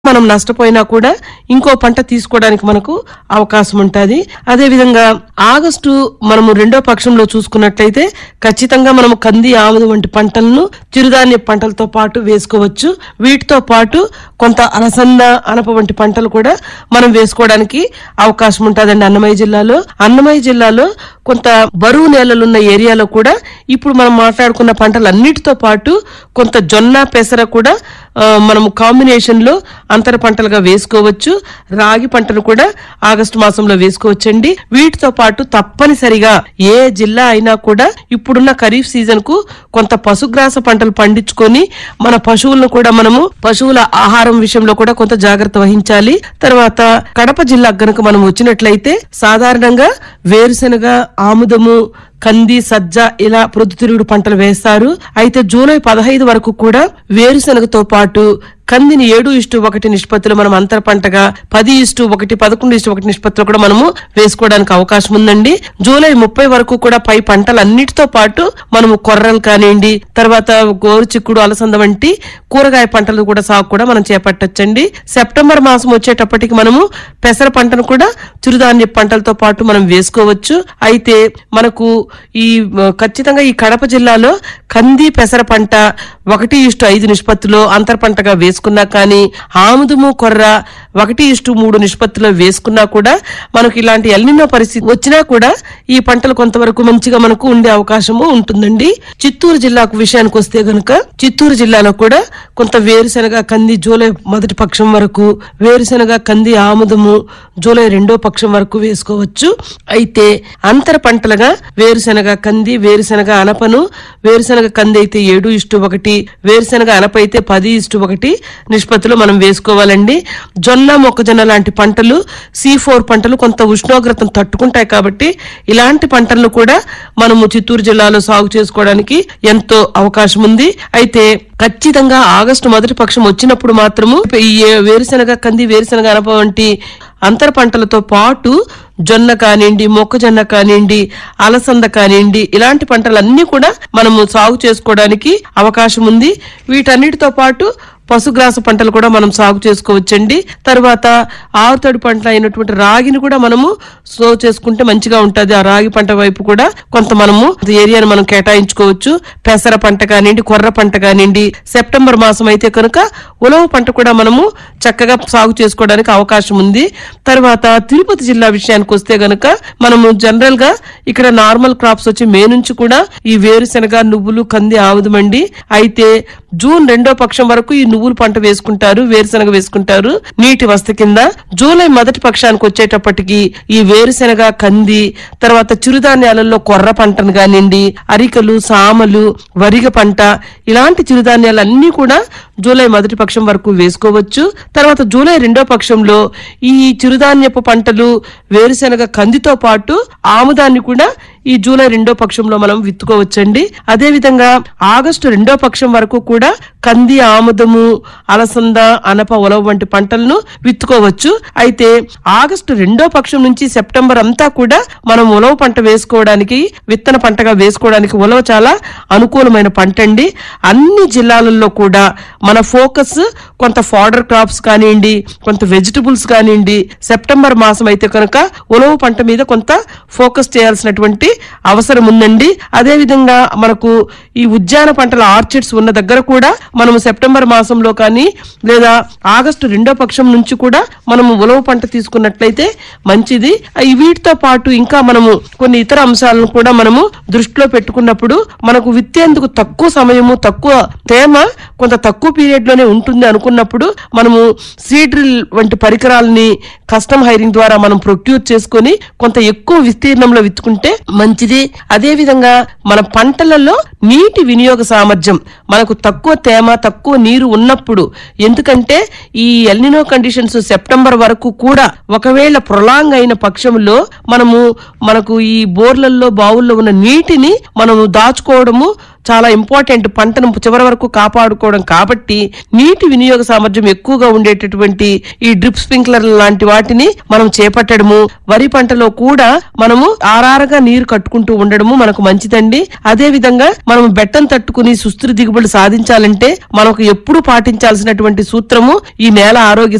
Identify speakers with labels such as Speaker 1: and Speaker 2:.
Speaker 1: మనం నష్టపోయినా కూడా ఇంకో పంట తీసుకోవడానికి మనకు అవకాశం ఉంటుంది అదే విధంగా ఆగస్టు మనము రెండో పక్షంలో చూసుకున్నట్లయితే ఖచ్చితంగా మనము కంది ఆముదం వంటి పంటలను చిరుధాన్య పంటలతో పాటు వేసుకోవచ్చు వీటితో పాటు కొంత అలసంద అనప వంటి పంటలు కూడా మనం వేసుకోవడానికి అవకాశం ఉంటుందండి అన్నమయ్య జిల్లాలో అన్నమయ్య జిల్లాలో కొంత బరువు నేలలున్న ఏరియాలో కూడా ఇప్పుడు మనం మాట్లాడుకున్న పంటలన్నిటితో పాటు కొంత జొన్న పెసర కూడా ఆ, మనము కాంబినేషన్ లో అంతర పంటలుగా వేసుకోవచ్చు రాగి పంటను కూడా ఆగస్టు మాసంలో వేసుకోవచ్చండి వీటితో పాటు తప్పనిసరిగా ఏ జిల్లా అయినా కూడా ఇప్పుడున్న ఖరీఫ్ సీజన్ కు కొంత పశుగ్రాస పంటలు పండించుకొని మన పశువులను కూడా మనము పశువుల ఆహారం విషయంలో కూడా కొంత జాగ్రత్త వహించాలి తర్వాత కడప జిల్లా గనుక మనం వచ్చినట్లయితే సాధారణంగా వేరుశెనగ ఆముదము కంది సజ్జ ఇలా ప్రొద్దుతిరుగుడు పంటలు వేస్తారు అయితే జూలై పదహైదు వరకు కూడా వేరుశెనగతో పాటు కందిని ఏడు ఇష్టు ఒకటి నిష్పత్తిలో మనం అంతర పంటగా పది ఇష్టు ఒకటి పదకొండు ఇష్టు ఒకటి నిష్పత్తిలో కూడా మనము వేసుకోవడానికి అవకాశం ఉందండి జూలై ముప్పై వరకు కూడా పై పంటలన్నిటితో పాటు మనము కొర్రలు కానివ్వండి తర్వాత గోరు చిక్కుడు అలసంద వంటి కూరగాయ పంటలు కూడా సాగు కూడా మనం చేపట్టొచ్చండి సెప్టెంబర్ మాసం వచ్చేటప్పటికి మనము పెసర పంటను కూడా చిరుధాన్య పంటలతో పాటు మనం వేసుకోవచ్చు అయితే మనకు ఈ మ, ఖచ్చితంగా ఈ కడప జిల్లాలో కంది పెసర పంట ఒకటి ఇష్టు ఐదు నిష్పత్తిలో అంతర పంటగా వేసుకున్నా కానీ ఆముదము కొర్ర ఒకటి ఇష్టు మూడు నిష్పత్తిలో వేసుకున్నా కూడా మనకు ఇలాంటి ఎల్నినో పరిస్థితి వచ్చినా కూడా ఈ పంటలు కొంతవరకు మంచిగా మనకు ఉండే అవకాశము ఉంటుందండి చిత్తూరు జిల్లాకు విషయానికి వస్తే గనుక చిత్తూరు జిల్లాలో కూడా కొంత వేరుశెనగ కంది జూలై మొదటి పక్షం వరకు వేరుశెనగ కంది ఆముదము జూలై రెండో పక్షం వరకు వేసుకోవచ్చు అయితే అంతర పంటలుగా వేరుశెనగ కంది వేరుశెనగ అనపను వేరుశెనగ కంది అయితే ఏడు ఇష్టు ఒకటి వేరుశెనగ అనప అయితే పది ఇష్టు ఒకటి నిష్పత్తిలో మనం వేసుకోవాలండి జొన్న మొక్కజొన్న లాంటి పంటలు సి ఫోర్ పంటలు కొంత ఉష్ణోగ్రతను తట్టుకుంటాయి కాబట్టి ఇలాంటి పంటలను కూడా మనము చిత్తూరు జిల్లాలో సాగు చేసుకోవడానికి ఎంతో అవకాశం ఉంది అయితే ఖచ్చితంగా ఆగస్టు మొదటి పక్షం వచ్చినప్పుడు మాత్రము ఈ వేరుశెనగ కంది వేరుశెనగ అనప వంటి అంతర పంటలతో పాటు జొన్న కానివ్వండి మొక్కజొన్న కానివ్వండి అలసంద కానివ్వండి ఇలాంటి పంటలన్నీ కూడా మనము సాగు చేసుకోవడానికి అవకాశం ఉంది వీటన్నిటితో పాటు పశుగ్రాస పంటలు కూడా మనం సాగు చేసుకోవచ్చండి తర్వాత ఆరుతడి పంటలు అయినటువంటి రాగిని కూడా మనము సో చేసుకుంటే మంచిగా ఉంటది ఆ రాగి పంట వైపు కూడా కొంత మనము ఏరియాను మనం కేటాయించుకోవచ్చు పెసర పంట కానివ్వండి కొర్ర పంట కానివ్వండి సెప్టెంబర్ మాసం అయితే కనుక ఉలవ పంట కూడా మనము చక్కగా సాగు చేసుకోవడానికి అవకాశం ఉంది తర్వాత తిరుపతి జిల్లా విషయానికి వస్తే గనక మనము జనరల్ గా ఇక్కడ నార్మల్ క్రాప్స్ వచ్చి మే నుంచి కూడా ఈ వేరుశెనగ నువ్వులు కంది ఆవుదమండి అయితే జూన్ రెండో పక్షం వరకు ఈ నువ్వులు పంట వేసుకుంటారు వేరుశెనగ వేసుకుంటారు నీటి వస్త కింద జూలై మొదటి పక్షానికి వచ్చేటప్పటికి ఈ వేరుశెనగ కంది తర్వాత చిరుధాన్యాలలో కొర్ర పంటను కానివ్వండి అరికలు సామలు వరిగ పంట ఇలాంటి చిరుధాన్యాలన్నీ కూడా జూలై మొదటి పక్షం వరకు వేసుకోవచ్చు తర్వాత జూలై రెండో పక్షంలో ఈ చిరుధాన్యపు పంటలు వేరుశెనగ కందితో పాటు ఆముదాన్ని కూడా ఈ జూలై రెండో పక్షంలో మనం విత్తుకోవచ్చండి అదే విధంగా ఆగస్టు రెండో పక్షం వరకు కూడా కంది ఆముదము అలసంద అనప ఉలవ వంటి పంటలను విత్తుకోవచ్చు అయితే ఆగస్టు రెండో పక్షం నుంచి సెప్టెంబర్ అంతా కూడా మనం ఉలవ పంట వేసుకోవడానికి విత్తన పంటగా వేసుకోవడానికి ఉలవ చాలా అనుకూలమైన పంట అండి అన్ని జిల్లాలలో కూడా మన ఫోకస్ కొంత ఫాడర్ క్రాప్స్ కానివ్వండి కొంత వెజిటబుల్స్ కానివ్వండి సెప్టెంబర్ మాసం అయితే కనుక ఉలవ పంట మీద కొంత ఫోకస్ చేయాల్సినటువంటి అవసరం ఉందండి అదే విధంగా మనకు ఈ ఉద్యాన పంటల ఆర్చిడ్స్ ఉన్న దగ్గర కూడా మనము సెప్టెంబర్ మాసంలో కానీ లేదా ఆగస్టు రెండో పక్షం నుంచి కూడా మనము ఉలవ పంట తీసుకున్నట్లయితే మంచిది ఈ వీటితో పాటు ఇంకా మనము కొన్ని ఇతర అంశాలను కూడా మనము దృష్టిలో పెట్టుకున్నప్పుడు మనకు విత్తేందుకు తక్కువ సమయము తక్కువ తేమ కొంత తక్కువ పీరియడ్ లోనే ఉంటుంది అనుకున్నప్పుడు మనము సీడ్రిల్ వంటి పరికరాలని కస్టమ్ హైరింగ్ ద్వారా మనం ప్రొక్యూర్ చేసుకొని కొంత ఎక్కువ విస్తీర్ణంలో విత్తుకుంటే మంచిది అదే విధంగా మన పంటలలో నీటి వినియోగ సామర్థ్యం మనకు తక్కువ తేమ తక్కువ నీరు ఉన్నప్పుడు ఎందుకంటే ఈ ఎల్నినో కండిషన్స్ సెప్టెంబర్ వరకు కూడా ఒకవేళ ప్రొలాంగ్ అయిన పక్షంలో మనము మనకు ఈ బోర్లలో బావుల్లో ఉన్న నీటిని మనము దాచుకోవడము చాలా ఇంపార్టెంట్ పంటను చివరి వరకు కాపాడుకోవడం కాబట్టి నీటి వినియోగ సామర్థ్యం ఎక్కువగా ఉండేటటువంటి ఈ డ్రిప్ స్ప్రింక్లర్ లాంటి వాటిని మనం చేపట్టడము వరి పంటలో కూడా మనము ఆరారగా నీరు కట్టుకుంటూ ఉండడము మనకు మంచిదండి అదే విధంగా మనం బెట్టం తట్టుకుని సుస్థిర దిగుబడి సాధించాలంటే మనకు ఎప్పుడు పాటించాల్సినటువంటి సూత్రము ఈ నేల ఆరోగ్య